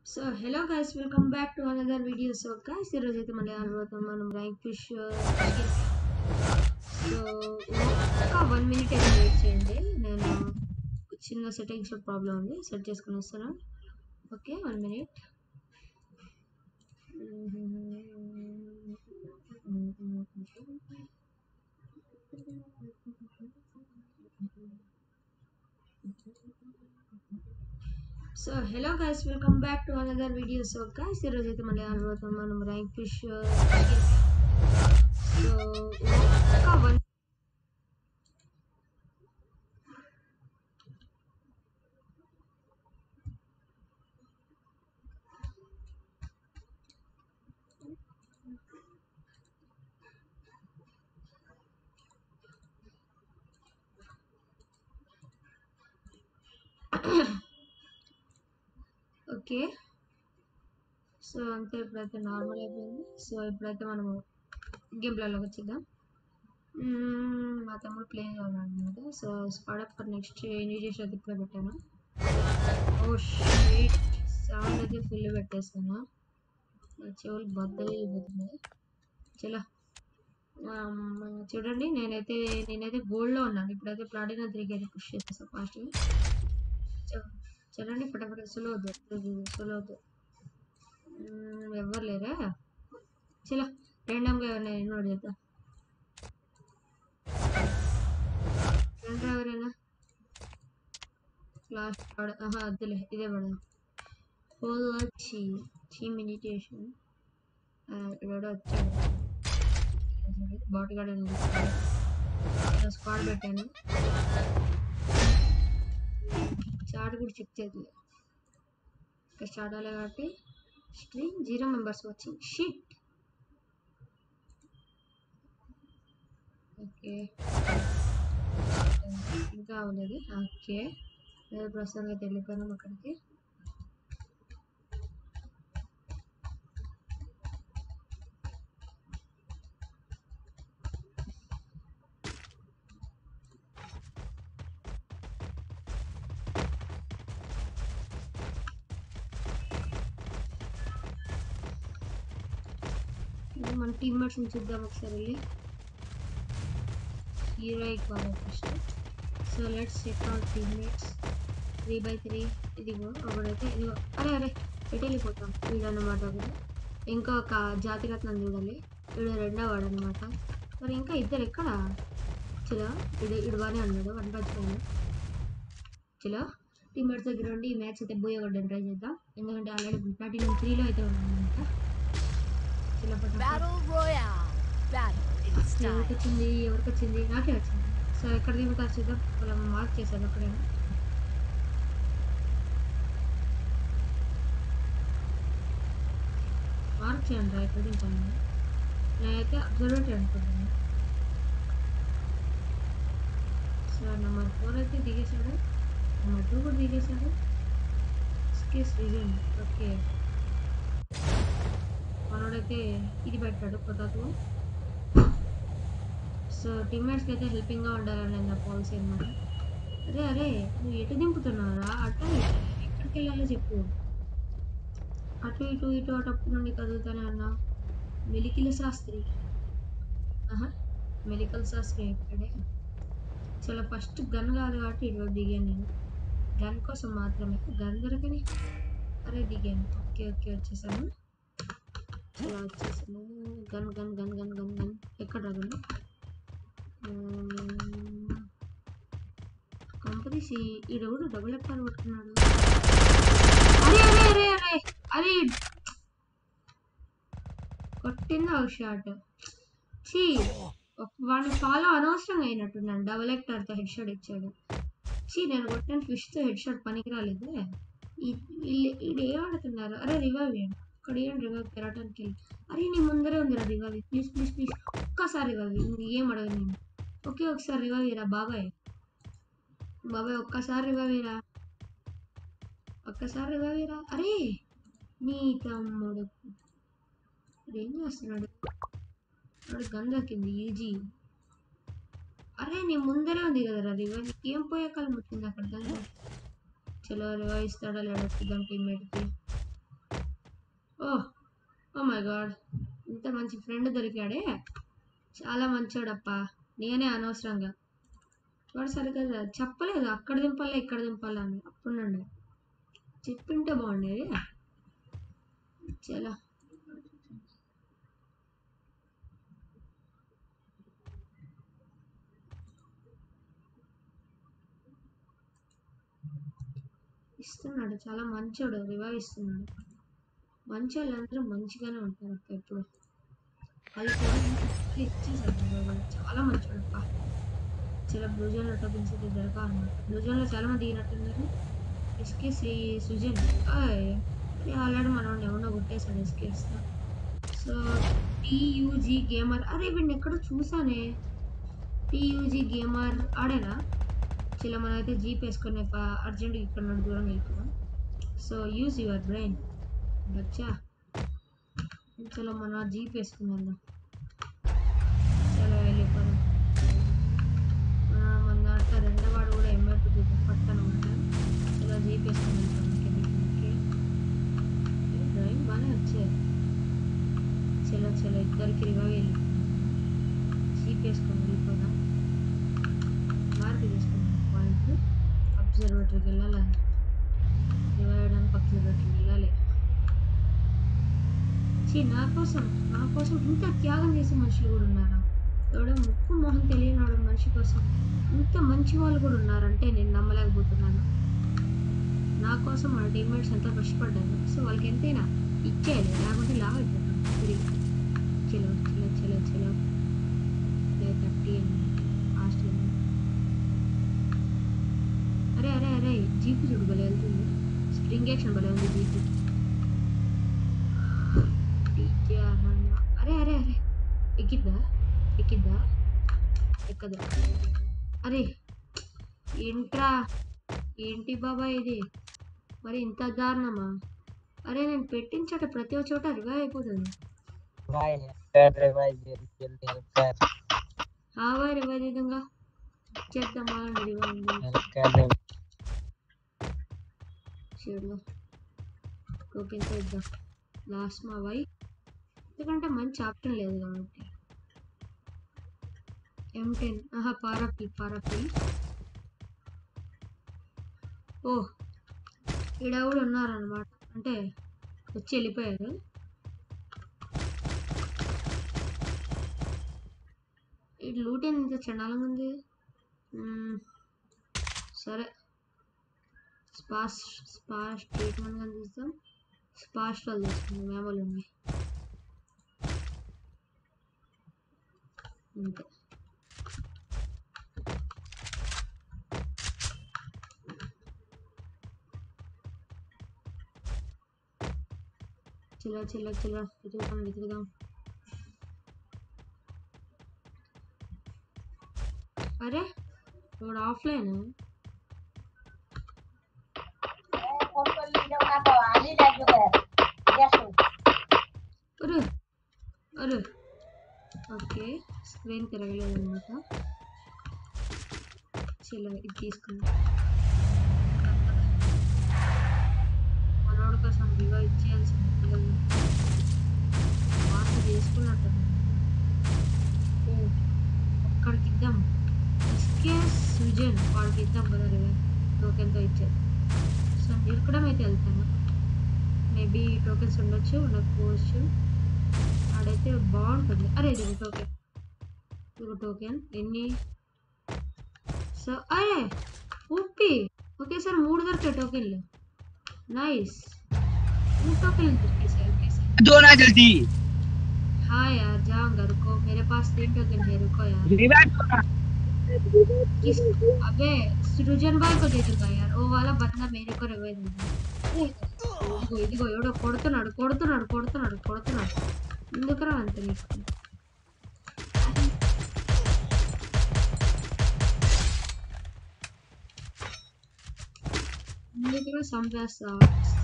So hello guys welcome back to another video so guys ఈరోజు అయితే మళ్ళీ ఆడబోతాం మనం ర్యాంక్ ఫిష్ సో ఒక వన్ మినిట్ అయితే వెయిట్ చేయండి నేను చిన్న సెట్టింగ్స్లో ప్రాబ్లం ఉంది సెట్ చేసుకుని వస్తాను okay one minute so hello guys welcome back to another video so guys ఈరోజు అయితే మళ్ళీ ఆడబోతాం మనం ర్యాంక్ ఫిష్ సో ఒక వన్ ఓకే సో అంతే ఇప్పుడైతే నార్మల్ అయిపోయింది సో ఇప్పుడైతే మనము గేమ్ ప్లేలోకి వచ్చేద్దాం మ్మ్, మా తమ్ముడు ప్లే చేయాలన్నమాట సో స్పాడప్ ఫర్ నెక్స్ట్ ఇనిషియేషన్ అయితే ఇప్పుడే పెట్టాను ఓ షీట్ సౌండ్ అయితే ఫుల్ పెట్టేస్తాను నా చెవులు బద్దలు వెళ్ళిపోతున్నాయి చలో ఆమ్, చూడండి నేనైతే నేనైతే గోల్డ్లో ఉన్నాను ఇప్పుడైతే ప్లాటినా త్రీకి అయితే పుష్ చేస్తాను ఫాస్ట్గా చూడండి ఫటాఫట సులో వద్దు సులో వద్దు మ్మ్, ఎవ్వరు లేరా చలో ర్యాండమ్గా ఎవరైనా ఇన్వైట్ చేద్దాం రండి ఎవరైనా లాస్ట్ పడ ఆహా వద్దులే ఇదే పడదాం హోల్ వచ్చి చీ మెడిటేషన్ ఎవడో వచ్చాడు బాట్ గార్డ్ స్క్వాడ్ పెట్టాను చాట్ కూడా చెక్ చేయలేదు ఇంకా స్టార్ట్ అవ్వలే కాబట్టి స్ట్రీమ్ జీరో మెంబర్స్ వచ్చింగ్ షిట్ ఓకే ఇంకా అవ్వలేదు ఓకే నేను ప్రస్తుతానికి అయితే వెళ్ళిపోయినాం అక్కడికి ఇది మన టీమ్మేట్స్ని చూద్దాం ఒకసారి వెళ్ళి హీరోయిక్ వాళ్ళు first so let's check out teammates three by three ఇదిగో ఒకడైతే ఇదిగో అరే అరే ఎటు వెళ్ళిపోతాం వీడన్నమాట ఒకడు ఇంకా ఒక జాతిరత్నం చూడాలి వీడు రెండో వాడు అనమాట మరి ఇంకా ఇద్దరు ఎక్కడ చలో ఇడు ఇడు బాగానే ఉన్నాడు వన్ పచ్చి చలో టీమ్మేట్స్ దగ్గర ఉండి ఈ మ్యాచ్ అయితే బోయగొట్టడం ట్రై చేద్దాం ఎందుకంటే ఆల్రెడీ ప్లాటినం త్రీలో అయితే ఉన్నామన్నమాట చలో పటాపట్. Battle Royale. Battle in ఎవరికి style. వచ్చింది ఎవరికి వచ్చింది నాకే వచ్చింది సో ఎక్కడ దిగుతారు చూద్దాం మనం మార్క్ చేశాను అక్కడేమో మార్క్ చేయండి రా ఎక్కడ దిగుతాను నేనైతే అబ్జర్వేటరీ అనుకుంటున్నాను సో నెంబర్ ఫోర్ అయితే దిగేశాడు నెంబర్ టూ కూడా దిగేశాడు స్కేస్ రీజన్ ఓకే మనోడైతే ఇది పెట్టాడు పొటాటో సో టీమ్మేట్స్కి అయితే హెల్పింగ్గా ఉండాలని నా పాలసీ అనమాట అరే అరే నువ్వు ఎటు దింపుతున్నారా అట్లా ఎక్కడికి వెళ్ళాలో చెప్పు అటు ఇటు ఇటు అటప్పుడు నుండి కదులుతానే అన్నా మెలికిల శాస్త్రి ఆహా మెలికల్ శాస్త్రి ఇక్కడే చాలా ఫస్ట్ గన్ కాదు కాబట్టి ఇటు దిగాను నేను గన్ కోసం మాత్రమే గన్ దొరకని అరే దిగాను ఓకే ఓకే వచ్చేసాను చాలా వచ్చేసాను gun gun gun gun gun gun ఎక్కడ గన్ కంపెనీస్ ఈడెవడు డబుల్ ఎక్కారు పట్టుకున్నాడు అరే అరే అరే అరే అరే కొట్టిందా ఒక షాట్ చీ వాడిని ఫాలో అనవసరంగా అయినట్టున్నాను డబుల్ ఎక్టార్తో హెడ్ షాట్ ఇచ్చాడు చీ నేను కొట్టిన ఫిష్తో హెడ్ షాట్ పనికి రాలేదే ఇది ఏం ఆడుతున్నారు అరే రివైవ్ చేయండి ఇక్కడ ఏం రివైవ్ పెరగటానికి వెళ్ళి అరే నీ ముందరే ఉందిరా రివైవ్ ప్లీజ్ ప్లీజ్ ప్లీజ్ ఒక్కసారి రివైవ్ ఇంక ఏం అడగను నేను ఓకే ఒకసారి రివైవ్ ఇరా బాబాయ్ బాబాయ్ ఒక్కసారి రివైవ్ ఇరా ఒక్కసారి రివైవ్ ఇరా అరే నీ తమ్ముడు ఇప్పుడు ఏం చేస్తున్నాడు వాడు గన్ దొరికింది ఈజీ అరే నీ ముందరే ఉంది కదరా రివైవ్ ఏం పోయే కాలం వచ్చింది అక్కడ గన్ చలో రివైవ్ ఇస్తాడా లేడా చూద్దాం టీమ్మేట్కి ఓ ఓ మై గాడ్ ఇంత మంచి ఫ్రెండ్ దొరికాడే చాలా మంచోడప్పా నేనే అనవసరంగా వాడు సరిగ్గా చెప్పలేదు అక్కడ దింపాలా ఇక్కడ దింపాలా అని అప్పుడు నుండి చెప్పింటే బాగుండేది చలో ఇస్తున్నాడు చాలా మంచోడు రివైవ్ ఇస్తున్నాడు మంచి వాళ్ళందరూ మంచిగానే ఉంటారు అక్క ఎప్పుడు వాళ్ళు కూడా ఇంకొకరికి ఇచ్చేసారు రివైవ్ చాలా మంచోడు అక్క చాలా బ్లూజన్లో టోకెన్స్ అయితే దొరకాలన్నమాట బ్లూజన్లో చాలా మంది దిగినట్టున్నారు ఎస్కేస్ ఈ సుజన్ ఆల్రెడీ మనం ఎవరినో కొట్టేశాడు ఎస్కేస్ సో టీయూజీ గేమర్ అరే వీడిని ఎక్కడో చూసానే టీయూజీ గేమర్ ఆడేనా చిల్ల మనం అయితే జీప్ వేసుకొని అర్జెంట్గా ఇక్కడ నుండి దూరం వెళ్ళిపోదాం సో యూజ్ యువర్ బ్రెయిన్ బచ్చా చలో మన జీప్ వేసుకుందాం చలో వెళ్ళిపోదాం మన మన దాంట్లో రెండో వాడు కూడా ఎంఎఫ్ పక్కన ఉంటాడు చలో జీప్ వేసుకొని వెళ్తాం కిందకి డ్రాయింగ్ బాగానే వచ్చాయి చలో చలో ఇద్దరికి రివైవ్ వెళ్ళిపోదాం జీప్ వేసుకొని వెళ్ళిపోదాం మార్క్ తీసుకున్నాం పాయింట్ అబ్జర్వేటరీకి వెళ్ళాలి రివైవడానికి అబ్జర్వేటరీకి వెళ్ళాలి ఛీ, నా కోసం నా కోసం ఇంత త్యాగం చేసే మనుషులు కూడా ఉన్నారా ఎవడో ముక్కు మొహం తెలియనివాడు మనిషి కోసం ఇంత మంచి వాళ్ళు కూడా ఉన్నారంటే నేను నమ్మలేకపోతున్నాను నా కోసం మన టీమ్మేట్స్ ఎంతో కష్టపడ్డారు సో వాళ్ళకి ఎంతైనా ఇచ్చేయాలి లేకుంటే లావ్ అయిపోతాం తిరిగి చలో చలో చలో చలో థర్టీ హాస్టల్ అరే అరే అరే జీపు చూడు భలే వెళ్తుంది స్ప్రింగ్ యాక్షన్ భలే ఉంది జీపు టీచర్ అన్న. అరే అరే అరే ఎక్కిద్దా ఎక్కిద్దా ఎక్కదా అరే ఏంట్రా ఏంటి బాబా ఇది మరి ఇంత దారుణమా అరే నేను పెట్టిన చోట ప్రతి ఒక్క చోట రివైవ్ అయిపోతుంది भाई कर रे भाई जल्दी जल्दी हेल्प कर హావా రివైవ్ విధంగా చేద్దాం ఆగండి రివైవ్ हेल्प कर रे షూర్లో టోకెన్తో ఇద్దాం లాస్ట్ మా వై ఎందుకంటే మంచి ఆప్షన్ లేదు కాబట్టి ఎం టెన్ ఆహా పారాపి పారాపి ఓ ఈడ కూడా ఉన్నారనమాట అంటే వచ్చి వెళ్ళిపోయారు ఈ లూట్ ఏంది ఇంత చండాలంగా ఉంది మ్మ్. సరే స్పాస్ స్పాష్ ట్రీట్మెంట్ కానీ చూస్తాం స్పాష్ వాళ్ళు తీసుకుందాం మేమలు ఉన్నాయి అంతే చిల్ల చిల్ల చిల్ల వెతుకుదాం వెతుకుదాం అరే ఇప్పుడు ఆఫ్లైన్ అరే అరే ఓకే స్క్రీన్ తిరగలేదు అనమాట చిల్ల ఇది తీసుకుందాం మనోడి కోసం వివా ఇచ్చేయాల్సిన పిల్లలు మార్పు చేసుకున్నట్టు ఓ ఒక్కడికి ఇద్దాం ఎస్కే సుజన్ వాడికి ఇద్దాం కదా రివా టోకెన్తో ఇచ్చారు సో నిరకడం అయితే వెళ్తాను మేబీ టోకెన్స్ ఉండొచ్చు ఉండకపోవచ్చు ఆడైతే బాగుంటుంది అరే ఇది ఒక టోకెన్ ఇది ఒక టోకెన్ ఎన్ని సో అరే ఉప్పి ఒకేసారి మూడు దొరికాయి టోకెన్లు నైస్ మూడు టోకెన్లు దొరికేసాయి ఒకేసారి दो ना जल्दी हाँ यार जाऊंगा रुको मेरे पास तीन टोकन है रुको यार रिवाइव करो किस अबे सृजन भाई को दे दूंगा यार वो वाला बंदा मेरे को रिवाइव देगा ఇదిగో ఇదిగో ఎవడో కొడుతున్నాడు కొడుతున్నాడు కొడుతున్నాడు కొడుతున్నాడు ఎందుకురా అంత నీకు ఎందుకురా చంపేస్తావు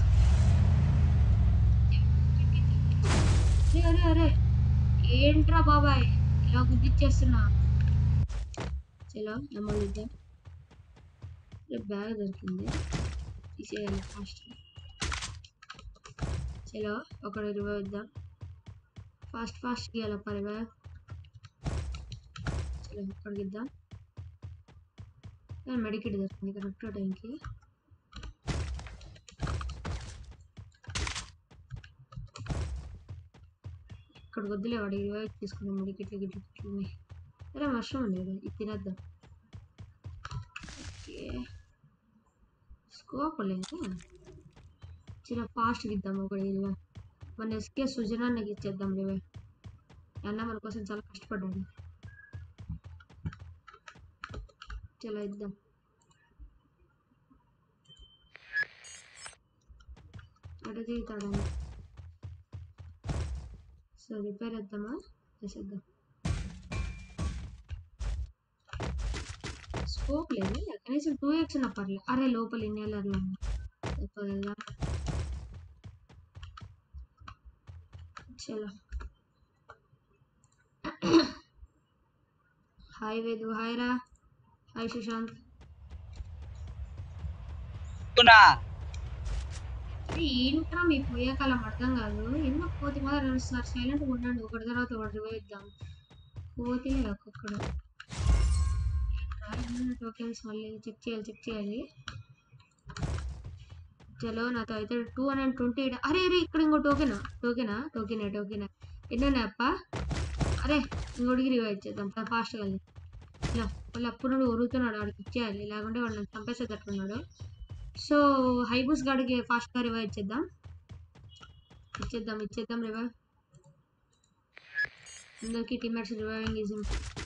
అరే అరే అరే ఏంట్రా బాబాయ్ ఇలా గుద్దిచ్చేస్తున్నా చలో నమ్మదిద్దాం బ్యాగ్ దొరికింది తీసేయాలి ఫాస్ట్ చలో ఒకడు రివైవ్ ఇద్దాం ఫాస్ట్ ఫాస్ట్ గీయాలి రివైవ్ చలో ఇక్కడికి ఇద్దాం మెడికేట్ దొరుకుతుంది కరెక్ట్ టైంకి ఇక్కడ వద్దులే వాడు రివైవ్ తీసుకుందాం మెడికెట్లు గిట్లు అరే మష్రూమ్ ఉంది కదా ఇది తినేద్దాం ఓకే స్కోప్ లేదు చిన్న ఫాస్ట్గా ఇద్దాం ఒకటి ఇదిగా మన ఎస్కే సుజనానికి ఇచ్చేద్దాం రివే అన్న మన కోసం చాలా కష్టపడ్డాడు చాలా ఇద్దాం అటు దిగుతాడని సో రిపేర్ వేద్దామా వేసేద్దాం స్కోప్ లేదు కనీసం టూ ఎక్స్ నా పర్లేదు అరే లోపల ఇన్నేలర్లో తప్పదా చలో హాయ్ వేదు హాయ్ రా హాయ్ సుశాంత్ చెప్తున్నా అరే ఏంట్రా మీ పోయే కాలం అర్థం కాదు ఎందుకు కోతి మీద రెండు సార్ సైలెంట్గా ఉండండి ఒకటి తర్వాత ఒకటి వేద్దాం కోతిలే ఒక్కొక్కడు టోకెన్స్ మళ్ళీ చెక్ చేయాలి చెక్ చేయాలి చలో నాతో అయితే టూ హండ్రెడ్ ట్వంటీ ఎయిట్ అరే అరే ఇక్కడ ఇంకో టోకెనా టోకెనా టోకెనా టోకెనా ఎన్నోనా అప్ప అరే ఇంకోటికి రివైవ్ ఇచ్చేద్దాం ఫాస్ట్గా వెళ్ళి ఇలా మళ్ళీ అప్పుడు నుండి ఉరుగుతున్నాడు వాడికి ఇచ్చేయాలి లేకుంటే వాడు నన్ను చంపేసేటట్టున్నాడు సో హైబూస్ గాడికి ఫాస్ట్గా రివైవ్ ఇచ్చేద్దాం ఇచ్చేద్దాం ఇచ్చేద్దాం రివైవ్ అందరికీ టీమేట్స్ రివైవింగ్ ఈజ్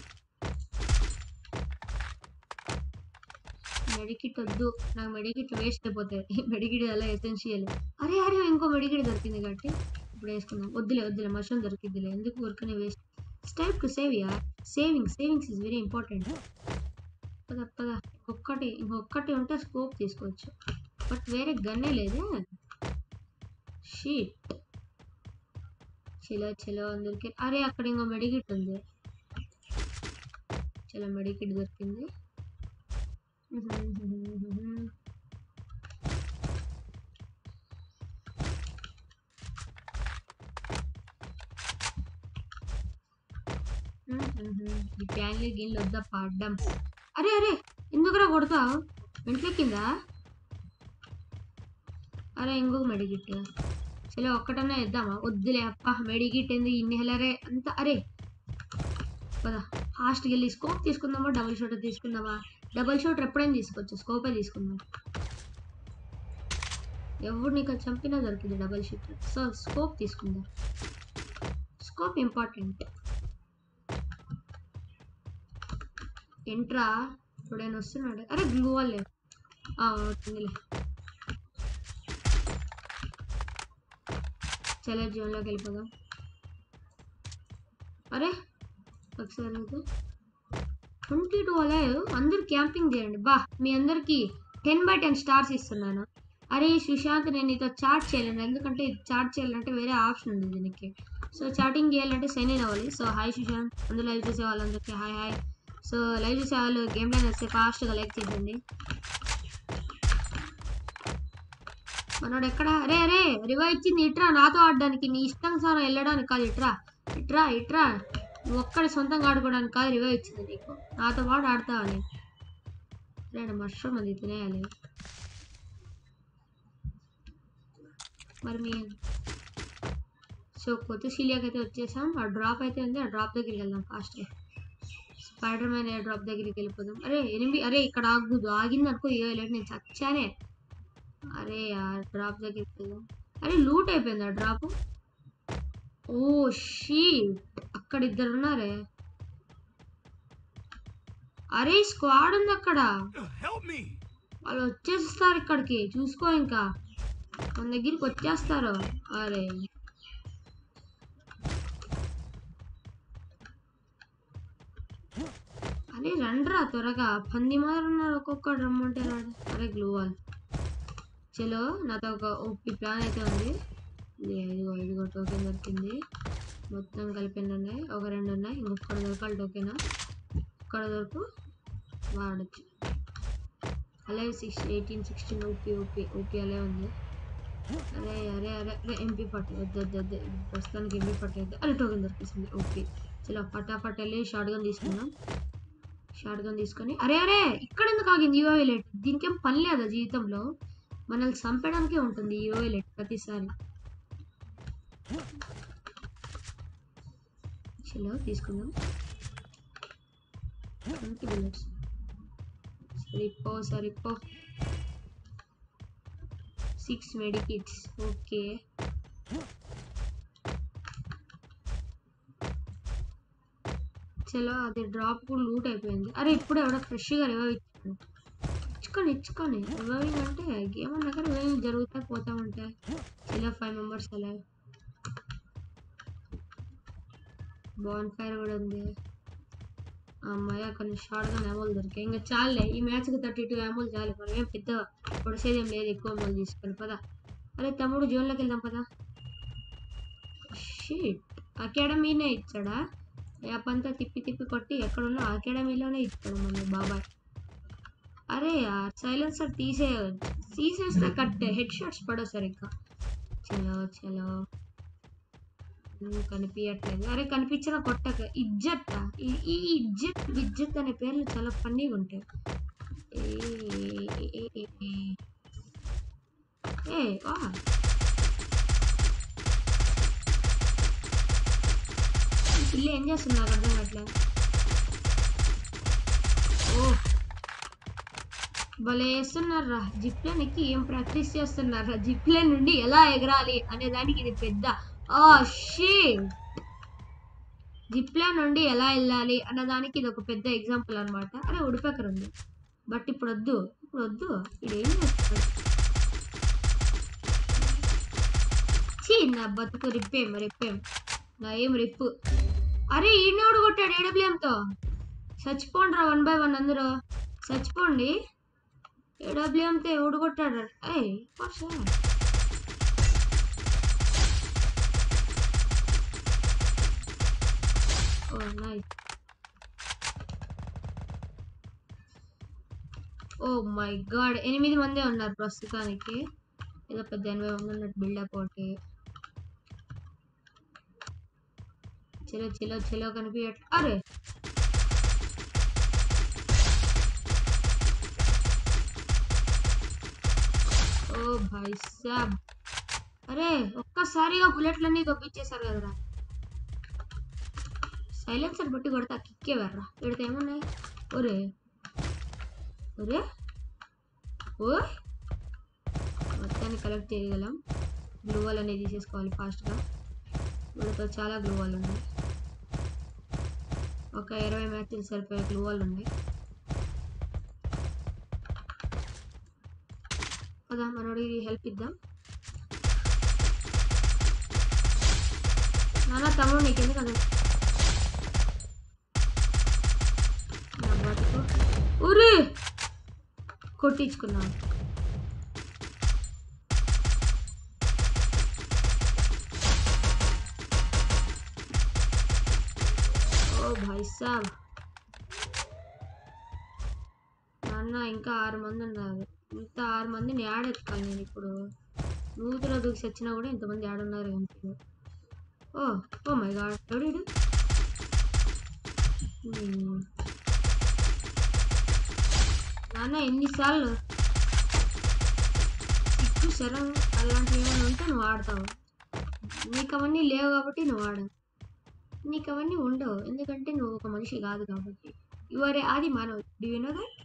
మెడికిట్ వద్దు నాకు మెడికిట్ వేస్ట్ అయిపోతాయి మెడికిట్ అలా ఎసెన్షియల్ అరే అరే ఇంకో మెడికిట్ దొరికింది కాబట్టి ఇప్పుడు వేసుకుందాం వద్దులే వద్దులే మష్రూమ్ దొరికిద్దిలే ఎందుకు ఊరికనే వేస్ట్ స్టైప్ to save ya saving savings is very important పద పద ఇంకొకటి ఇంకొకటి ఉంటే స్కోప్ తీసుకోవచ్చు బట్ వేరే గన్నే లేదే షీట్ చలో చలో అందరికి అరే అక్కడ ఇంకో మెడికిట్ ఉంది చలో మెడికిట్ దొరికింది ఈ ప్యాన్లు గిన్నెలు వద్దా పాడ్డం అరే అరే ఎందుకురా కొడతావు వెంట్లెక్కిందా అరే ఇంకొక మెడికిట్ చలో ఒక్కటన్నా ఇద్దామా వద్దులే అప్ప మెడికిట్ ఎందుకు ఇన్ని హెలరే అంత అరే పదా ఫాస్ట్కి వెళ్ళి స్కోప్ తీసుకుందామా డబుల్ షూటర్ తీసుకుందామా డబుల్ షూటర్ ఎప్పుడైనా తీసుకోవచ్చు స్కోపే తీసుకుందాం ఎవరు నీకు చంపినా దొరికింది డబుల్ షూటర్ సో స్కోప్ తీసుకుందాం స్కోప్ ఇంపార్టెంట్ ఎంట్రా ఇప్పుడు ఆయన వస్తున్నాడు అరే గ్లూ వాళ్ళే వచ్చిందిలే చలో జోన్లోకి వెళ్ళిపోదాం అరే ఒకసారి ట్వంటీ టూ అలైవ్ అందరు క్యాంపింగ్ చేయండి బా మీ అందరికి టెన్ బై టెన్ స్టార్స్ ఇస్తున్నాను అరే సుశాంత్ నేను నీతో చాట్ చేయలేను ఎందుకంటే చాట్ చేయాలంటే వేరే ఆప్షన్ ఉంది దీనికి సో చాటింగ్ చేయాలంటే సైన్ ఇన్ అవ్వాలి సో హాయ్ సుశాంత్ అందులో లైవ్ చూసే వాళ్ళందరికీ హాయ్ హాయ్ సో లైవ్ చూసే వాళ్ళు గేమ్ లైన్ వస్తే ఫాస్ట్గా లైక్ చేయండి మనోడు ఎక్కడ అరే అరే రివైవ్ ఇచ్చింది ఇట్రా నాతో ఆడడానికి నీ ఇష్టం సార్ వెళ్ళడానికి కాదు ఇట్రా ఇట్రా ఇట్రా నువ్వు ఒక్కడి సొంతంగా ఆడుకోవడానికి కాదు రివైవ్ ఇచ్చింది నీకు నాతో పాటు ఆడతావని రెండు మష్రూమ్ అది తినేయాలి మరి మీ సో కొత్త షిలియాకి అయితే వచ్చేసాం ఆ డ్రాప్ అయితే ఉంది ఆ డ్రాప్ దగ్గరికి వెళ్దాం ఫాస్ట్గా స్పైడర్ మ్యాన్ ఎయిర్ డ్రాప్ దగ్గరికి వెళ్ళిపోదాం అరే ఎనిమిది అరే ఇక్కడ ఆగుదు ఆగింది అనుకో ఏ లేదు నేను చచ్చానే అరే ఆ డ్రాప్ దగ్గరికి వెళ్దాం అరే లూట్ అయిపోయింది ఆ డ్రాప్ ఓ షీ అక్కడ ఇద్దరు ఉన్నారే అరే స్క్వాడ్ ఉంది అక్కడ Help me! వాళ్ళు వచ్చేస్తారు ఇక్కడికి చూసుకో ఇంకా మన దగ్గరికి వచ్చేస్తారు అరే అరే రండ్రా త్వరగా పంది మారున్నారు ఒక్కొక్కడు రమ్మంటే రాడు అరే గ్లూ వాల్ చలో నాతో ఒక ఓపి ప్లాన్ అయితే ఉంది ఇది ఇదిగో ఇదిగో టోకెన్ దొరికింది మొత్తం కలిపి ఎన్ని ఉన్నాయి ఒక రెండు ఉన్నాయి ఇంకొకటి దొరకాలి టోకెనా ఒక్కడ దొరకు వాడచ్చు అలాగే six eighteen sixteen OP OP OP అలా ఉంది అరే అరే అరే అరే ఎంపీ ఫార్టీ వద్దు వద్దు వద్దు ప్రస్తుతానికి ఎంపీ ఫార్టీ వద్దు అరే టోకెన్ దొరికిస్తుంది ఓకే చలో ఫటాఫట్ వెళ్ళి షార్ట్ గన్ తీసుకుందాం షార్ట్ గన్ తీసుకొని అరే అరే ఇక్కడ ఎందుకు ఆగింది యూఐ లైట్ దీనికేం పని లేదా జీవితంలో మనల్ని చంపడానికే ఉంటుంది ఈ యూఐ లైట్ ప్రతిసారి చలో తీసుకుందాం ట్వంటీ బుల్లెట్స్ సరిపో సరిపో సిక్స్ మెడికిట్స్ ఓకే చలో అది డ్రాప్ కూడా లూట్ అయిపోయింది అరే ఇప్పుడు ఎవడో ఫ్రెష్గా రివైవ్ ఇచ్చాడు ఇచ్చుకొని ఇచ్చుకొని రివైవింగ్ అంటే గేమ్ అన్నాక రివైవింగ్ జరుగుతా పోతా ఉంటాయి చలో ఫైవ్ మెంబర్స్ అలా బాన్ ఫైర్ కూడా ఉంది అమ్మాయి కొన్ని షార్ట్గా అమౌలు దొరికాయి ఇంకా చాలే ఈ మ్యాచ్కి థర్టీ టూ అమౌలు చాలు మనం ఏం పెద్ద పొడిసేది ఏం లేదు ఎక్కువ అమౌలు తీసుకొని పదా అరే తమ్ముడు జోన్లోకి వెళ్దాం పదా షీట్ అకాడమీనే ఇచ్చాడా యాప్ అంతా తిప్పి తిప్పి కొట్టి ఎక్కడున్నా అకాడమీలోనే ఇచ్చాడు మన బాబాయ్ అరే యార్ సైలెన్సర్ తీసే తీసేస్తే కట్ హెడ్ షాట్స్ పడవు సరిగ్గా చలో చలో ఉమ్, కనిపించట్లేదు అరే కనిపించిన కొట్టక ఇజ్జత్ ఈ ఈ ఇజ్జత్ ఇజ్జత్ అనే పేర్లు చాలా ఫన్నీగా ఉంటాయి ఏ ఏ, ఏ, ఏ, ఏ. ఏ వా ఈ పిల్ల ఏం చేస్తున్నారు అర్థం కావట్లేదు ఓ భలే వేస్తున్నారా జిప్లైన్ ఎక్కి ఏం ప్రాక్టీస్ చేస్తున్నారా జిప్లైన్ నుండి ఎలా ఎగరాలి అనే దానికి ఇది పెద్ద ఆ షీ జిప్లైన్ నుండి ఎలా వెళ్ళాలి అన్న దానికి ఇది ఒక పెద్ద ఎగ్జాంపుల్ అన్నమాట అరే ఉడిపెక్కర్ ఉంది బట్ ఇప్పుడు వద్దు ఇప్పుడు వద్దు ఇది ఏం చేస్తాడు చీ నా బతుకు రిప్పేం రిప్పేం నా ఏం రిప్పు అరే ఈయనోడు కొట్టాడు ఏడబ్ల్యూఎంతో చచ్చిపోండి రా వన్ బై వన్ అందరూ చచ్చిపోండి ఏడబ్ల్యూఎంతో ఎవడు కొట్టాడు ఏయ్ Varsha oh nice oh my god ఎనిమిది మందే ఉన్నారు ప్రస్తుతానికి ఏదో పెద్ద ఎనభై మంది ఉన్నట్టు బిల్డప్ ఒకటి చలో చలో చలో కనిపించట్లే అరే ఓ భాయ్ సాబ్ అరే ఒక్కసారిగా బుల్లెట్లన్నీ దొబ్బిచ్చేసారు కదరా సైలెన్సర్ బట్టి కొడితే ఆ కిక్కే verra పెడితే ఏమున్నాయి ఒరే ఒరే ఓ మొత్తాన్ని కలెక్ట్ చేయగలం గ్లూ వాల్ అనేది తీసేసుకోవాలి ఫాస్ట్గా వీళ్ళతో చాలా గ్లూ వాల్ ఉన్నాయి ఒక ఇరవై మ్యాచ్లు సరిపోయే గ్లూ వాల్ ఉన్నాయి కదా మనోడికి హెల్ప్ ఇద్దాం నాన్న తమ్ముడు నీకెందుకు అది నా బతుకు ఉరి కొట్టించుకున్నాను ఓ భాయ్ సాబ్ నాన్న ఇంకా ఆరు మంది ఉన్నారు ఇంత ఆరు మందిని యాడ్ ఎత్తుకోవాలి నేను ఇప్పుడు నూతిలో దూకి వచ్చినా కూడా ఇంతమంది యాడ్ ఉన్నారు ఏంటి ఓ ఓ మై గాడ్ ఎవడు వీడు? Hmm. నాన్న ఎన్నిసార్లు సిక్కు శరం అలాంటివి ఏమైనా ఉంటే నువ్వు ఆడతావు నీకు అవన్నీ లేవు కాబట్టి నువ్వు ఆడవు నీకు అవన్నీ ఉండవు ఎందుకంటే నువ్వు ఒక మనిషి కాదు కాబట్టి యు ఆర్ ఆది మానవ్ డి యు నో దట్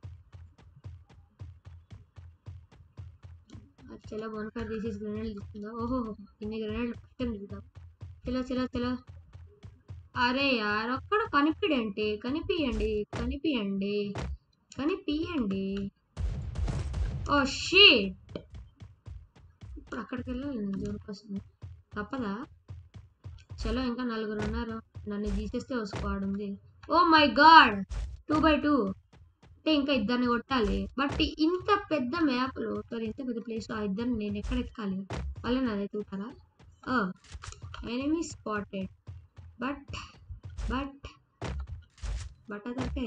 చలో బోన్ఫైర్ తీసేసి గ్రెనేడ్ తీసుకుందాం ఓహో ఇన్ని గ్రెనేడ్లు పక్కన దిగుదాం చలో చలో చలో అరే యార్ ఒక్కడ కనిపిడండి కనిపియండి కనిపియండి కనిపియండి ఓ షీట్ ఇప్పుడు అక్కడికి వెళ్ళాలి నేను జోన్ కోసం తప్పదా చలో ఇంకా నలుగురు ఉన్నారు నన్ను తీసేస్తే ఒక స్క్వాడ్ ఉంది oh my god two by two అంటే ఇంకా ఇద్దరిని కొట్టాలి బట్ ఇంత పెద్ద మ్యాప్లో సారీ ఇంత పెద్ద ప్లేస్ ఆ ఇద్దరిని నేను ఎక్కడ ఎక్కాలి వాళ్ళని అదే చూతారా oh enemy spotted but but but అదంటే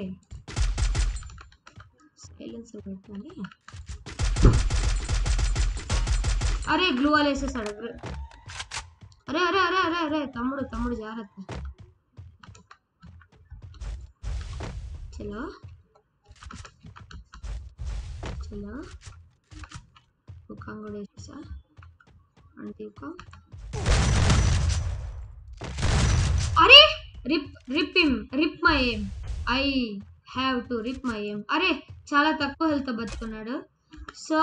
సైలెన్స్ పెట్టాలి అరే గ్లూ వాల్ వేసేసాడు అరే అరే అరే అరే అరే తమ్ముడు తమ్ముడు జాగ్రత్త చలో చలో కుక్కం కూడా వేసేసా అంటే ఒక అరే rip rip him rip my aim I have to rip my aim అరే చాలా తక్కువ హెల్త్ బతుకున్నాడు సో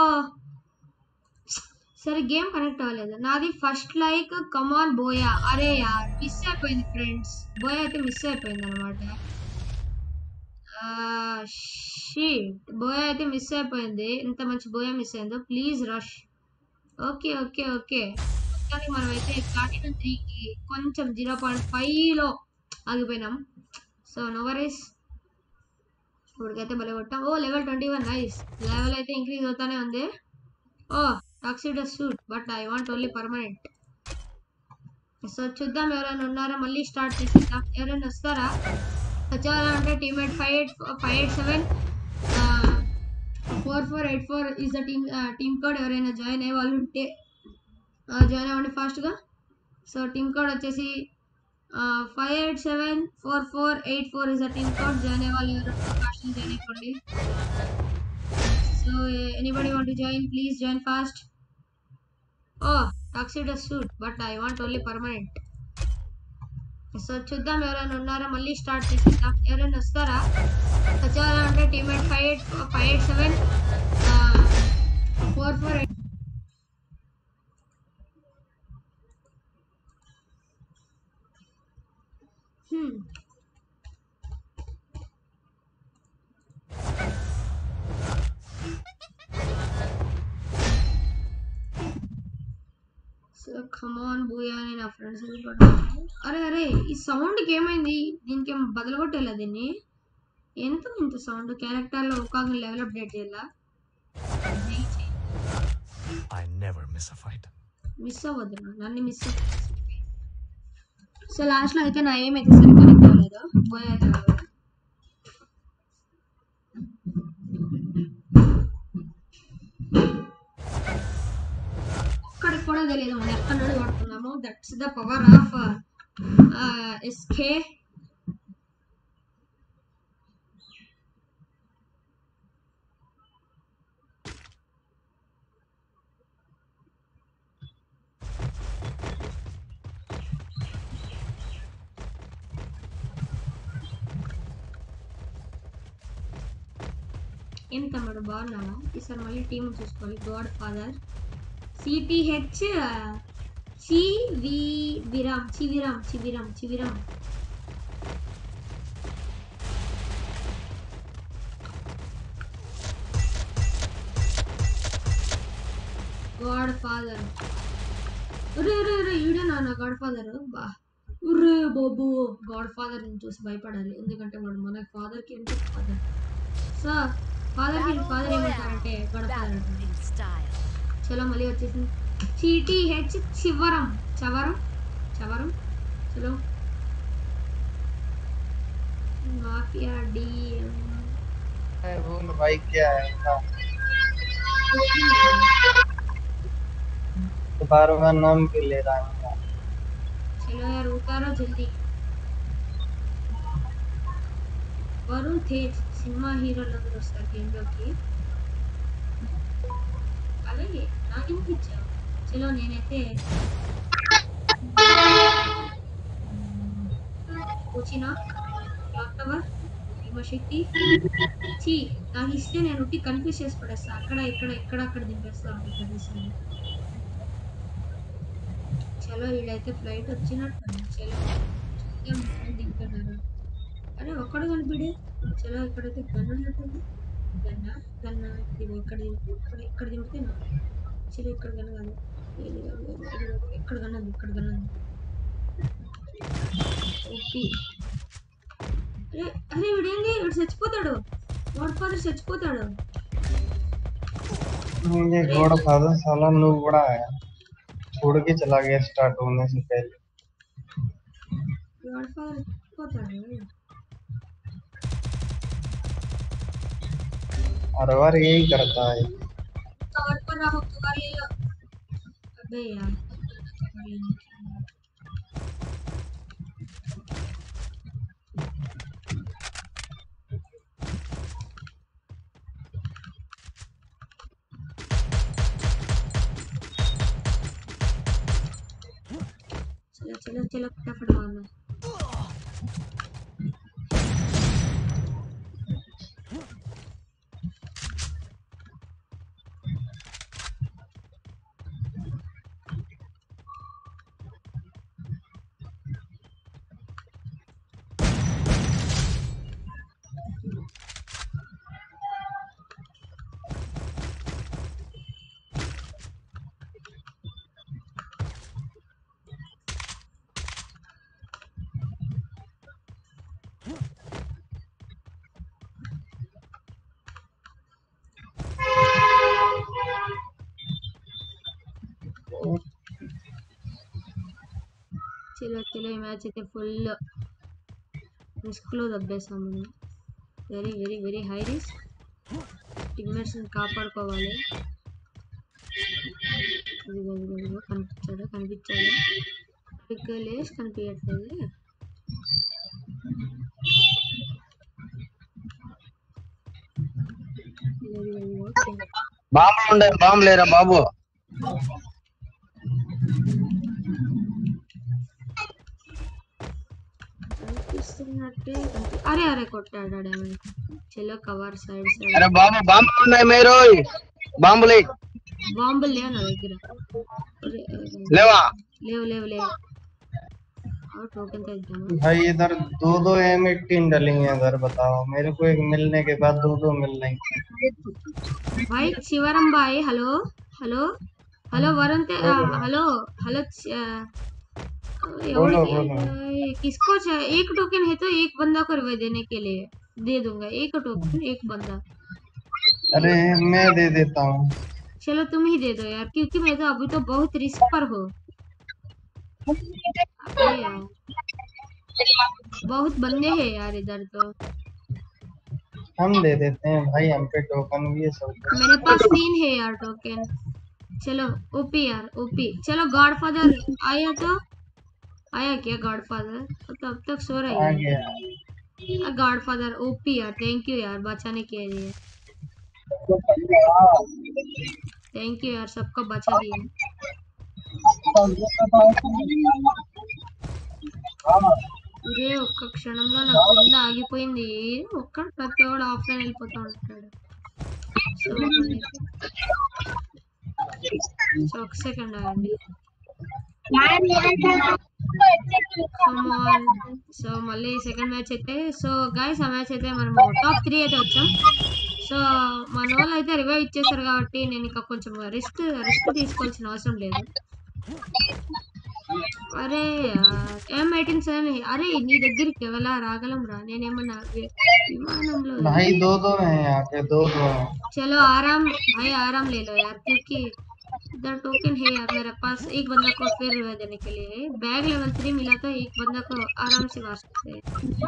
సరే గేమ్ కనెక్ట్ అవ్వలేదు నాది ఫస్ట్ లైక్ కమాన్ బోయా అరే యార్ మిస్ అయిపోయింది ఫ్రెండ్స్ బోయా అయితే మిస్ అయిపోయింది అనమాట షీట్ బోయా అయితే మిస్ అయిపోయింది ఇంత మంచి బోయా మిస్ అయిందో please rush okay okay okay మొత్తానికి మనం అయితే ప్లాటినం త్రీకి కొంచెం జీరో పాయింట్ ఫైవ్లో ఆగిపోయినాం సో నోవరీస్ ఇప్పటికైతే భలే కొట్టాం oh level twenty one nice level అయితే ఇంక్రీజ్ అవుతానే ఉంది oh tuxedo suit but I want only permanent so చూద్దాం ఎవరైనా ఉన్నారా మళ్ళీ స్టార్ట్ చేసేద్దాం ఎవరైనా వస్తారా వచ్చారంటే teammate five eight five eight seven four four eight four is the team team code ఎవరైనా జాయిన్ అయ్యే వాళ్ళు ఉంటే జాయిన్ అవ్వండి ఫాస్ట్గా సో టీమ్ కోడ్ వచ్చేసి five eight seven four four eight four is the team code join అయ్యే వాళ్ళు ఎవరు ఫాస్ట్గా జాయిన్ అయిపోండి so anybody want to join please join fast oh tuxedo suit but I want only permanent so చూద్దాం ఎవరైనా ఉన్నారా మళ్ళీ స్టార్ట్ చేసేద్దాం ఎవరైనా వస్తారా వచ్చారంటే teammate five eight five eight seven four four eight so come on booyah అని నా ఫ్రెండ్స్ అరే అరే ఈ సౌండ్కి ఏమైంది దీనికి ఏం బదలగొట్టేలా దీన్ని ఎంత ఇంత సౌండ్ క్యారెక్టర్లో ఒక లెవెల్ అప్డేట్ చేయాలా I never miss a fight. Miss అవ్వద్దు నా- నన్ను మిస్ సో లాస్ట్లో అయితే నా ఏం అయితే సరిగ్గా కనెక్ట్ అవ్వలేదు బోయా అయితే రాలేదు. ఒక్కడికి కూడా తెలియదు మనం ఎక్కడ నుండి కొడుతున్నాము that's the power of SK ఏం తమ్ముడు బాగున్నావా ఈసారి మళ్ళీ టీం చూసుకోవాలి గాడ్ ఫాదర్ సిటిహెచ్ చి వి విరామ్ చివిరామ్ చివిరామ్ చివిరామ్ గాడ్ ఫాదర్ అరే అరే అరే ఈడేనా నా గాడ్ ఫాదర్ బా ఉర్రే బాబు గాడ్ ఫాదర్ ని చూసి భయపడాలి ఎందుకంటే వాడు మన ఫాదర్ కి ఎంత ఫాదర్ సో ఫాదర్ కి ఫాదర్ ఏమంటారంటే గాడ్ ఫాదర్ Battle అంటారు in style. చలో మళ్ళీ వచ్చేసింది సిటిహెచ్ చివరం చవరం చవరం చలో మాఫియా డి मैं भूल भाई क्या है इनका बार बार नाम भी ले रहा है इनका चलो यार उतारो जल्दी వరుణ్ తేజ్ సినిమా హీరోలందరూ వస్తారు గేమ్లోకి అలాగే నాకెందుకు ఇచ్చావు చలో నేనైతే వచ్చిన క్లాక్ టవర్ భీమశక్తి చీ నాకు ఇస్తే నేను ఉట్టి కన్ఫ్యూజ్ చేసి పడేస్తా అక్కడ ఇక్కడ ఇక్కడ అక్కడ దింపేస్తా ఉంటాను కనీసం చలో వీడైతే ఫ్లైట్ వచ్చినట్టు చలో చూద్దాం ఎక్కడ దిగుతున్నారు అరే ఒక్కడు కనిపిడే చలో ఇక్కడైతే గన్ ఉన్నట్టుంది గన్న గన్న ఇది ఇక్కడ దింపు ఇక్కడ ఇక్కడ దింపితే నా చలో ఇక్కడ గన్న కాదు ఇది కాదు, ఇది కాదు, ఇది కాదు. ఇక్కడ గన్న ఉంది ఇక్కడ గన్న ఉంది ఓపి అరే అరే వీడేంది వీడు చచ్చిపోతాడు వాడు ఫాదర్ చచ్చిపోతాడు ये घोड़ा फादर साला नूब बड़ा है छोड़ के चला गया स्टार्ट होने से पहले వాడు ఫాదర్ చచ్చిపోతాడు हर बार यही करता है कवर पर रहो कवर ले लो అబ్బే चलो चलो चलो फटाफट मारना చలో చలో ఈ మ్యాచ్ అయితే ఫుల్ రిస్క్లో దబ్బేసాం మనం very very very high risk టీమ్మేట్స్ని కాపాడుకోవాలి ఇదిగో ఇదిగో ఇదిగో కనిపించాడు కనిపించాడు ఇక్కడ లేసి కనిపించట్లేదు ఇదిగో ఇదిగో ఇదిగో ఓకే. బాంబులు ఉండే బాంబు లేరా బాబు కనిపిస్తున్నట్టే కనిపి అరే అరే కొట్టాడు డ్యామేజ్ చలో కవర్ సైడ్ సైడ్ అరే బాబు బాంబులు ఉన్నాయి మీరు బాంబులు బాంబులు లేవు నా దగ్గర అరే, అరే, లేవా లేవు లేవు లేవు और टोकन का एग्जाम भाई इधर दो दो एम एटीन डलेंगे इधर बताओ मेरे को एक मिलने के बाद दो दो मिल रही भाई शिवरम भाई हेलो हेलो हेलो वरुण ते आ, हेलो हेलो च- आ, बोलो, ये- बोलो। ये किसको चाहिए एक टोकन है तो एक बंदा को रिवाइव देने के लिए दे दूंगा एक टोकन एक बंदा अरे मैं दे देता हूँ चलो तुम ही दे दो यार क्योंकि मैं तो अभी तो बहुत रिस्क पर हूँ अबे यार बहुत बंदे हैं यार इधर तो हम दे देते हैं भाई हम पे टोकन भी है सब कुछ। मेरे पास तीन है यार टोकन चलो ओपी यार ओपी चलो गॉडफादर आया तो आया क्या गॉडफादर तो तब तक सो रही आ है गया गॉडफादर ओपी यार थैंक यू यार बचाने के लिए थैंक यू यार सबको बचा दिया ఇదే ఒక్క క్షణంలో నా గుండె ఆగిపోయింది ఒక్క ప్రతి వాడు ఆఫ్లైన్ వెళ్ళిపోతా ఉంటాడు సో సో ఒక సెకండ్ ఆగండి సో మళ్ళీ సెకండ్ మ్యాచ్ అయితే సో గాయస్ ఆ మ్యాచ్ అయితే మనము టాప్ త్రీ అయితే వచ్చాం సో మన వాళ్ళు అయితే రివైవ్ ఇచ్చేసారు కాబట్టి నేను ఇంకా కొంచెం రిస్క్ రిస్క్ తీసుకోవాల్సిన అవసరం లేదు అరే యార్, ఏం ఎయిటీన్ సెవెన్ అరే నీ దగ్గరికి ఎవరా రాగలం రా నేనేమన్నా వి- విమానంలో भाई दो दो हैं यहाँ पे दो दो हैं चलो आराम भाई आराम ले लो यार क्योंकि इधर टोकन है यार मेरे पास एक बंदा को फिर रिवाइव देने के लिए बैग लेवल थ्री मिला तो एक बंदा को आराम से मार सकते हैं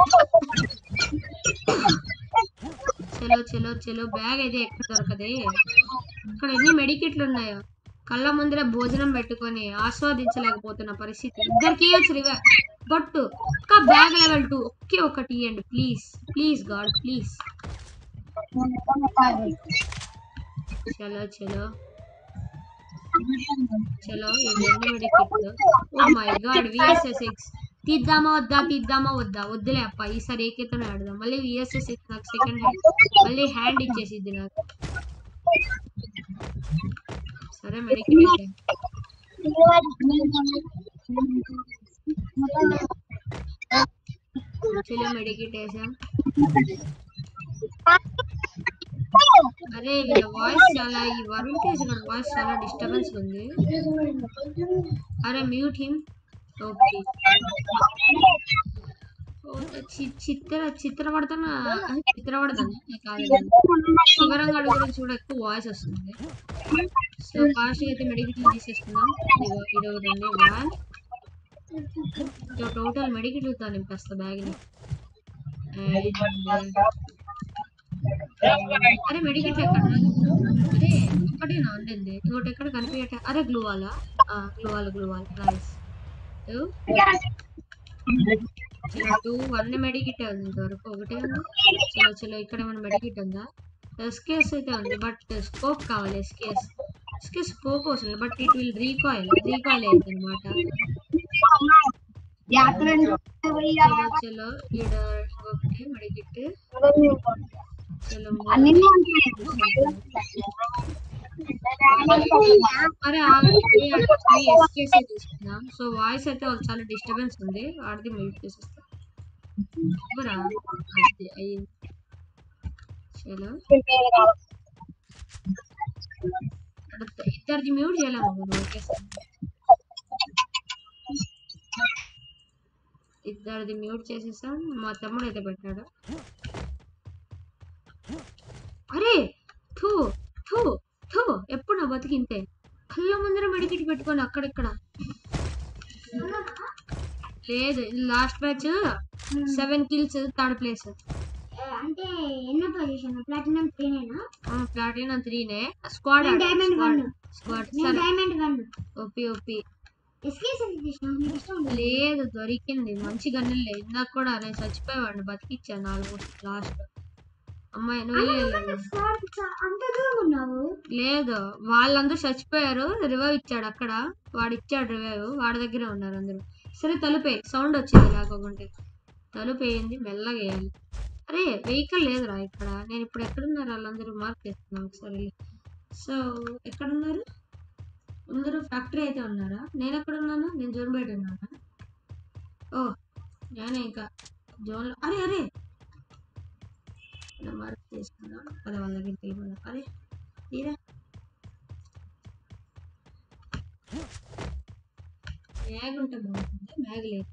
చలో చలో చలో బ్యాగ్ అయితే ఎక్కడ దొరకదే ఇక్కడ ఎన్ని మెడికిట్లు ఉన్నాయో కళ్ళ ముందర భోజనం పెట్టుకొని ఆస్వాదించలేకపోతున్న పరిస్థితి ఇద్దరికి రివే బట్ ఒక్క బ్యాగ్ లెవెల్ టూ ఒకే ఒకటి ఇవ్వండి ప్లీజ్ ప్లీజ్ గాడ్ ప్లీజ్ చలో చలో చలో ఈ రెండు మెడికిట్లు oh my god VSS six తీద్దామా వద్దా తీద్దామా వద్దా వద్దులే అప్ప ఈసారి ఏకైతేనే ఆడదాం మళ్ళీ విఎస్ఎస్ సిక్స్ నాకు సెకండ్ హ్యాండ్ మళ్ళీ హ్యాండ్ ఇచ్చేసిద్ది నాకు సరే మెడికిట్ అయితే చలో మెడికిట్ వేసాం అరే వీళ్ళ వాయిస్ చాలా ఈ వరుణ్ తేజ్ గారి వాయిస్ చాలా డిస్టర్బెన్స్ ఉంది అరే మ్యూట్ హిమ్ ఓకే చిత్ర చిత్ర పడుతున్న చిత్ర పడతాను కాదు శివరంగా గురించి కూడా ఎక్కువ వాయిస్ వస్తుంది సో ఫాస్ట్ అయితే మెడికిట్లు తీసేసుకుందాం ఇదిగో ఇరవై రెండు వన్ టోటల్ మెడికిట్లతో నింపేస్తా బ్యాగ్ని అరే మెడికిట్ ఎక్కడ అరే ఒకటే నా ఉండేది ఇంకోటి ఎక్కడ కనిపించట అరే గ్లూ వాళ్ళ గ్లూవాల్ గ్లూవాల్ నైస్ చలో టూ వన్ మెడికిట్ ఉంది ఇంతవరకు ఒకటే ఉంది చలో చలో ఇక్కడ మన మెడికిట్ ఉందా ఎస్కేఎస్ అయితే ఉంది బట్ స్కోప్ కావాలి ఎస్కేఎస్ ఎస్కేఎస్ స్కోప్ అవసరం but it will recoil recoil అయింది అనమాట చలో చలో ఈడ ఇంకొకటి మెడికిట్ చలో అరే ఎస్కేఎస్ తీసుకుందాం సో వాయిస్ అయితే వాళ్ళు చాలా డిస్టర్బెన్స్ ఉంది వాడిది మ్యూట్ చేసేస్తా ఎవరా అది అయ్యింది చలో అక్కడ ఇద్దరిది మ్యూట్ చేయలేము మనం ఒకేసారి ఇద్దరిది మ్యూట్ చేసేసాం మా తమ్ముడు అయితే పెట్టాడు అరే థూ థూ థూ ఎప్పుడు నా బతికింతే కళ్ళ ముందర మెడికిట్ పెట్టుకొని అక్కడిక్కడ లేదు last batch seven kills third place అంటే ఎన్నో పొజిషన్ ప్లాటినం త్రీనేనా ప్లాటినం త్రీనే స్క్వాడ్ నేను diamond one. స్క్వాడ్ నేను సరే diamond one OP OP SKS ఎంత తీసిన నీకు ఇష్టం ఉండదు లేదు దొరికింది మంచి గన్నులు లేదు ఇందాక కూడా నేను చచ్చిపోయేవాడిని బతికిచ్చాను ఆల్మోస్ట్ లాస్ట్ అమ్మాయి నువ్వు వెళ్ళలేదు అంత దూరం ఉన్నావు లేదు వాళ్ళందరూ చచ్చిపోయారు రివైవ్ ఇచ్చాడు అక్కడ వాడు ఇచ్చాడు రివైవ్ వాడి దగ్గరే ఉన్నారు అందరూ సరే తలుపే సౌండ్ వచ్చింది లేకపోతే తలుపు వేయండి మెల్లగా వేయాలి అరే వెహికల్ లేదురా ఇక్కడ నేను ఇప్పుడు ఎక్కడున్నారు వాళ్ళందరూ మార్క్ చేస్తున్నాను ఒకసారి సో ఎక్కడున్నారు అందరూ ఫ్యాక్టరీ అయితే ఉన్నారా నేను ఎక్కడ ఉన్నాను నేను జోన్ బయట ఉన్నానా ఓ నేనే ఇంకా జోన్లో అరే అరే నేను మార్క్ చేసుకున్నా పద వాళ్ళ దగ్గరికి వెళ్ళిపోదా అరే తీరా మ్యాగ్ ఉంటే బాగుంటుంది మ్యాగ్ లేదు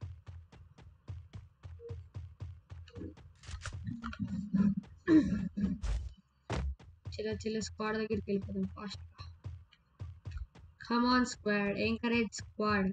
చిల్ల చిల్ల స్క్వాడ్ దగ్గరికి వెళ్ళిపోదాం fast come on squad encourage squad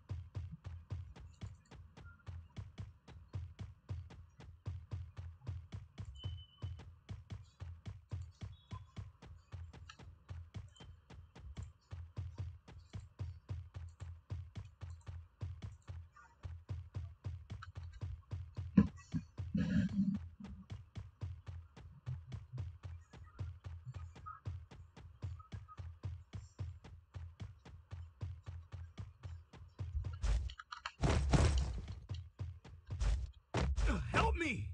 Help me!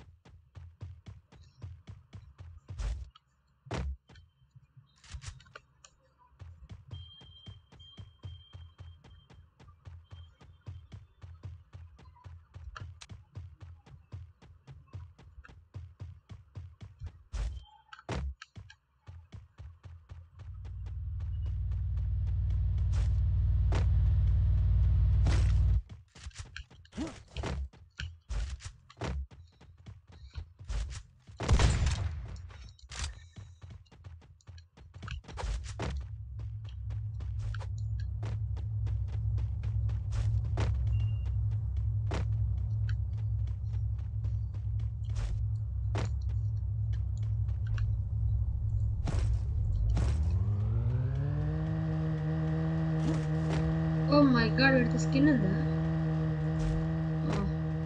Oh my god వీడికి స్కిన్ ఉందా ఓ.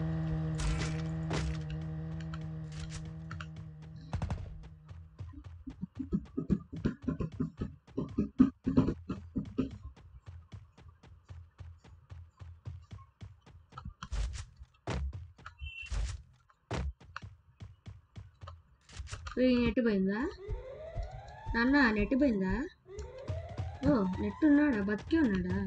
ఏ, నెట్ పోయిందా నాన్న నెట్ పోయిందా ఓ నెట్ ఉన్నాడా బతికే ఉన్నాడా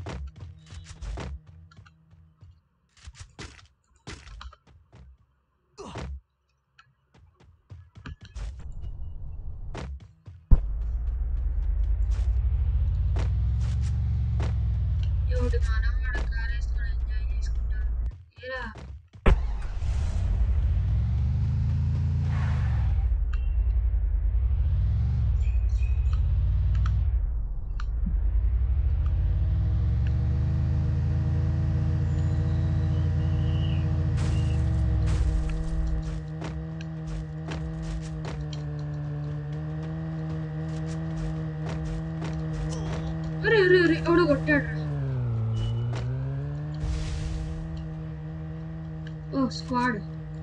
ఎవడు మనవాడు కార్ వేసుకొని ఎంజాయ్ చేసుకుంటాడు ఏరా అరే అరే అరే ఎవడో కొట్టాడు స్క్వాడ్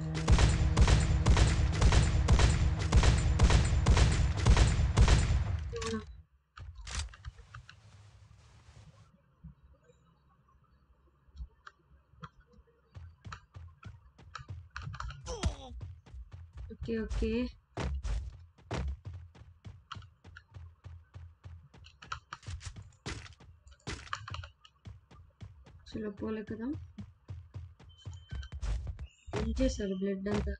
ఓకే ఓకే చలో పోలే కదా ఏం చేశారు బ్లడ్ అంతా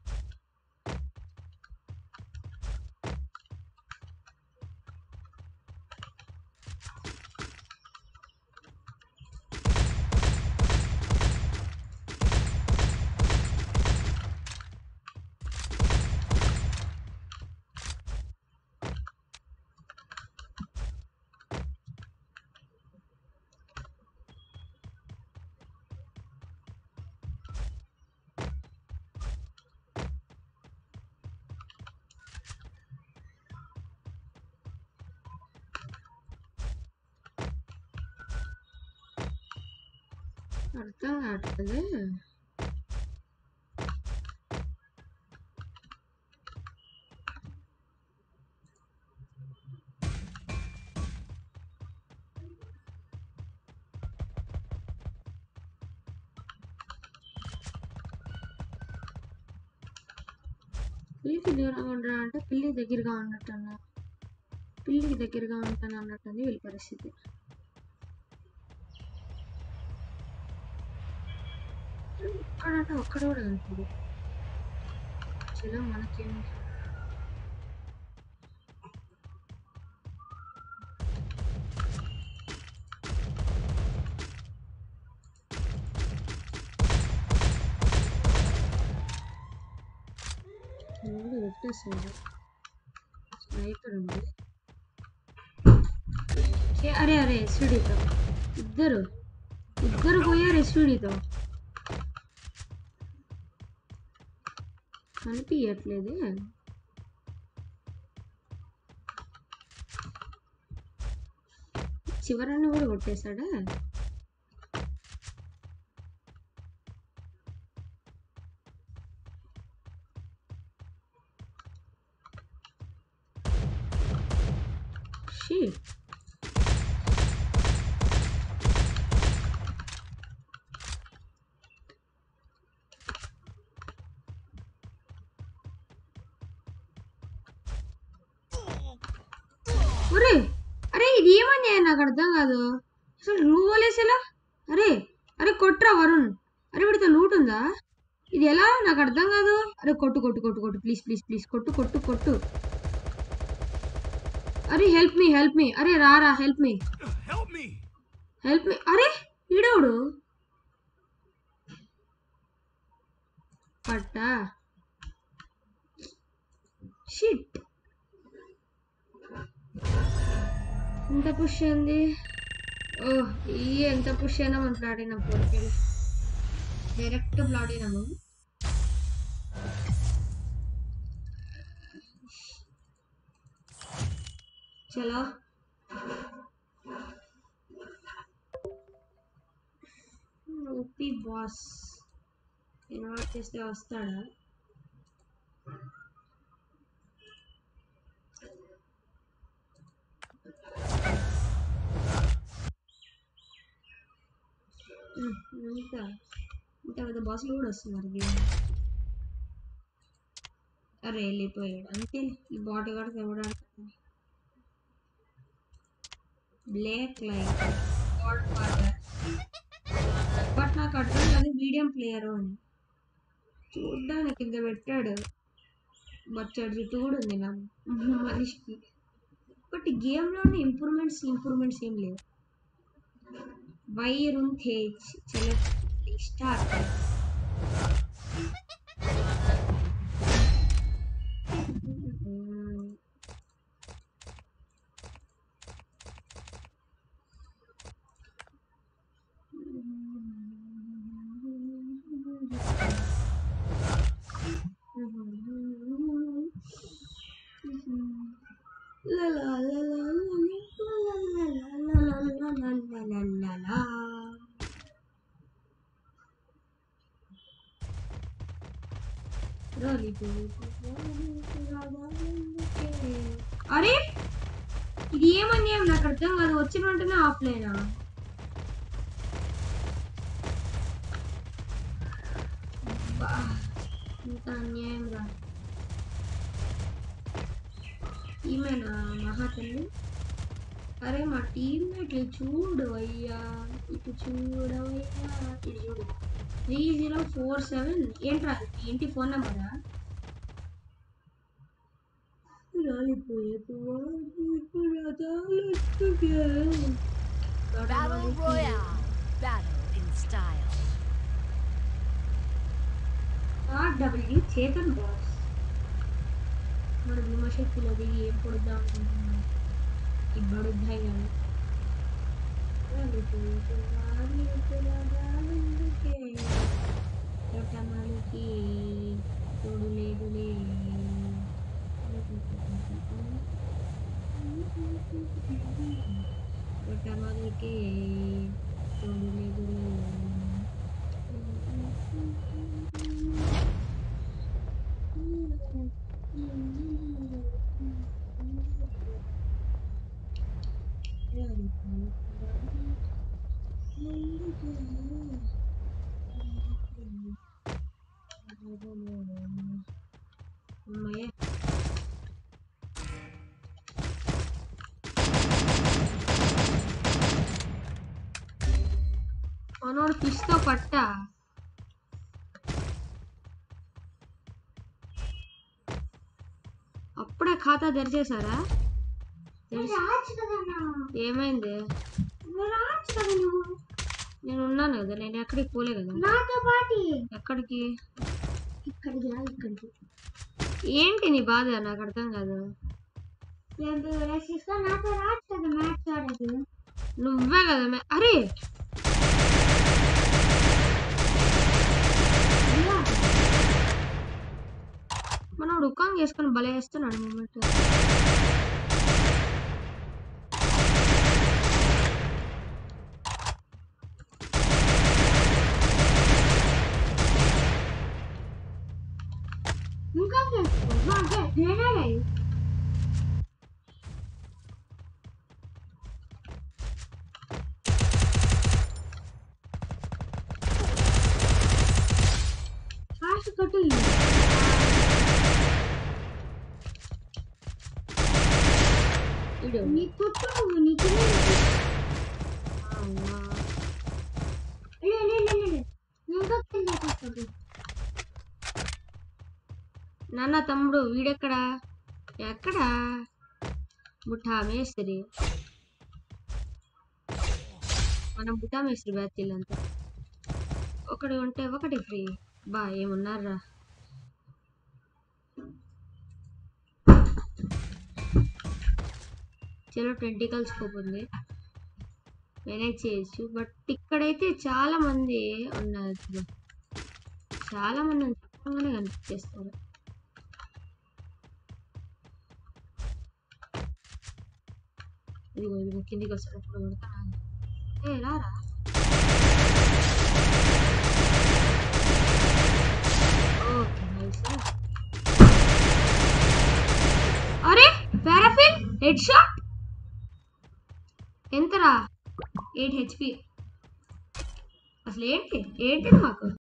అర్థం కావట్లేదు పిల్లికి దూరంగా ఉండరా అంటే పిల్లి దగ్గరగా ఉన్నట్టు అన్నా పిల్లికి దగ్గరగా ఉంటాను అన్నట్టుంది వీళ్ళ పరిస్థితి ఒక్కడంటే ఒక్కడ కూడా కనిపిడు చలో మనకేం ముందు పెట్టేసాడు స్నైపర్ ఉంది ఏ, అరే అరే ఎస్విడితో ఇద్దరు ఇద్దరు పోయారు ఎస్విడితో కనిపించట్లేదే చివరన్ని కూడా కొట్టేశాడా Shit. ఒరే అరే ఇది ఏమని నాకు అర్థం కాదు అసలు రూవలేసేలా అరే అరే కొట్రా వరుణ్ అరే వీడితో లూట్ ఉందా ఇది ఎలా నాకు అర్థం కాదు అరే కొట్టు కొట్టు కొట్టు కొట్టు ప్లీజ్ ప్లీజ్ ప్లీజ్ కొట్టు కొట్టు కొట్టు అరే హెల్ప్ మీ హెల్ప్ మీ అరే రారా help me Help me! Help me అరే ఈడవుడు పట్టా షిట్ ఎంత పుష్ అయింది ఓ ఈ ఎంత పుష్ అయినా మనం ప్లాడినాం పోటీలు డైరెక్ట్ ప్లాడినాము చలో ఓపీ బాస్ ఇన్వైట్ చేస్తే వస్తాడా ఉమ్, ఇంకా ఇంకా పెద్ద బాసులు కూడా వస్తున్నారు గేమ్ అరే వెళ్ళిపోయాడు అంతే ఈ బాడీ కూడా ఎవడాడుతుంది black light godfather but నాకు అర్థం కాదు మీడియం ప్లేయర్ అని చూడ్డానికి ఇంత పెట్టాడు బచ్చాడు జుట్టు కూడా ఉంది నా మనిషికి బట్ ఈ గేమ్లోని ఇంప్రూవ్మెంట్స్ ఇంప్రూవ్మెంట్స్ ఏం లేవు వైరున్ తేజ్ చలో start La la la la la la la la la la la la la la la. అరే ఇది ఏమన్యాయం నాకు అర్థం కాదు వచ్చిన వెంటనే ఆఫ్లైనా అబ్బా, ఇంత అన్యాయం రా ఈమెనా మహాతల్లి అరే మా టీమ్మేట్లు చూడు అయ్యా ఇటు చూడవయ్యా ఇటు చూడు త్రీ జీరో ఫోర్ సెవెన్ ఏంట్రా ఇది? ఏంటి ఫోన్ నెంబరా రాలిపోయే పువ్వా, నీకు రథాలెత్తుకే. Battle Royale. Battle in style. RW Chetan boss మన భీమశక్తిలో దిగి ఏం పొడుద్దాం అనుకుంటున్నాం ఈ బడుద్దాయి కానీ మనకి తోడు లేదులే మనకి తోడు లేదులే అమ్మయ్య మనోడు ఫిష్ తో పట్ట అప్పుడే ఖాతా తెరిచేశారా తెరిచి- రావచ్చు కదా అన్న. ఏమైంది నువ్వు రావచ్చు కదా నువ్వు నేను ఉన్నాను కదా నేను ఎక్కడికి పోలే కదా నాతో పాటి ఎక్కడికి ఇక్కడికి రా ఇక్కడికి ఏంటి నీ బాధ నాకు అర్థం కాదు నేను రసిస్తా నాతో రావచ్చు కదా మ్యాచ్ ఆడేది నువ్వే కదా మే- అరే ఇలా. మనోడు ఉక్కాంగ్ వేసుకొని బలే వేస్తున్నాడు మూమెంట్ ఇంకా చేసుకో బాగా నేనే ఫాస్ట్ కొట్టు ఇడు నీ కొట్టు నువ్వు నీకు అమ్మా. లే లే లే లే ఇంకా కింద కొట్టు నాన్న తమ్ముడు వీడెక్కడా ఎక్కడా ముఠా మేస్త్రి మనం బుటా మేస్త్రి బ్యాచ్ అంతా ఒకటి ఉంటే ఒకటి ఫ్రీ బా ఏమున్నారా చలో ట్వంటీ స్కోప్ ఉంది మేనేజ్ చేయొచ్చు బట్ ఇక్కడైతే చాలా మంది ఉన్నారు చాలా మంది చెప్పగానే కనిపించేస్తారు ఇదిగో ఇదిగో కిందికి వస్తాడు ఇప్పుడు కొడతాను ఏ రారా ఓకే నైస్ అరే పారాఫిన్ హెడ్ షాట్ ఎంతరా ఎయిట్ హెచ్పి అసలు ఏంటి ఏంటిది మాకు